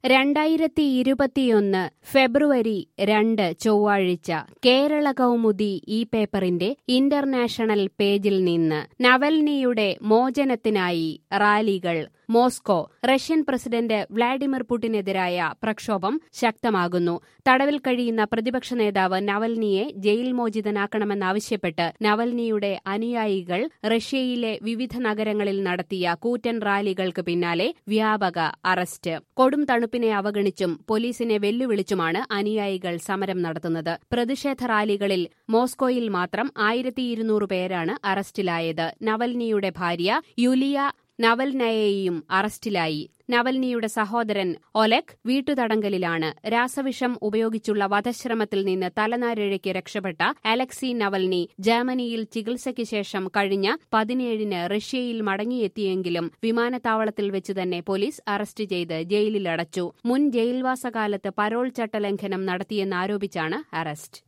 രണ്ടായിരത്തി ഇരുപത്തിയൊന്ന് ഫെബ്രുവരി രണ്ട് ചൊവ്വാഴ്ച കേരള കൗമുദി ഈ പേപ്പറിന്റെ ഇന്റർനാഷണൽ പേജിൽ നിന്ന് നവൽനിയുടെ മോചനത്തിനായി റാലികൾ മോസ്കോ റഷ്യൻ പ്രസിഡന്റ് വ്ളാഡിമിർ പുടിനെതിരായ പ്രക്ഷോഭം ശക്തമാകുന്നു തടവിൽ കഴിയുന്ന പ്രതിപക്ഷ നേതാവ് നവൽനിയെ ജയിൽ മോചിതനാക്കണമെന്നാവശ്യപ്പെട്ട് നവൽനിയുടെ അനുയായികൾ റഷ്യയിലെ വിവിധ നഗരങ്ങളിൽ നടത്തിയ കൂറ്റൻ റാലികൾക്ക് പിന്നാലെ വ്യാപക അറസ്റ്റ് കൊടും തണുപ്പിനെ അവഗണിച്ചും പോലീസിനെ വെല്ലുവിളിച്ചുമാണ് അനുയായികൾ സമരം നടത്തുന്നത് പ്രതിഷേധ റാലികളിൽ മോസ്കോയിൽ മാത്രം ആയിരത്തി ഇരുന്നൂറ് പേരാണ് അറസ്റ്റിലായത് നവൽനിയുടെ ഭാര്യ യുലിയ നവൽനയെയും അറസ്റ്റിലായി നവൽനിയുടെ സഹോദരൻ ഒലെക് വീട്ടുതടങ്കലിലാണ് രാസവിഷം ഉപയോഗിച്ചുള്ള വധശ്രമത്തിൽ നിന്ന് തലനാരിഴയ്ക്ക് രക്ഷപ്പെട്ട അലക്സി നവൽനി ജർമ്മനിയിൽ ചികിത്സയ്ക്ക് ശേഷം കഴിഞ്ഞ പതിനേഴിന് റഷ്യയിൽ മടങ്ങിയെത്തിയെങ്കിലും വിമാനത്താവളത്തിൽ വെച്ച് തന്നെ പോലീസ് അറസ്റ്റ് ചെയ്ത് ജയിലിലടച്ചു മുൻ ജയിൽവാസകാലത്ത് പരോൾ ചട്ടലംഘനം നടത്തിയെന്നാരോപിച്ചാണ് അറസ്റ്റ്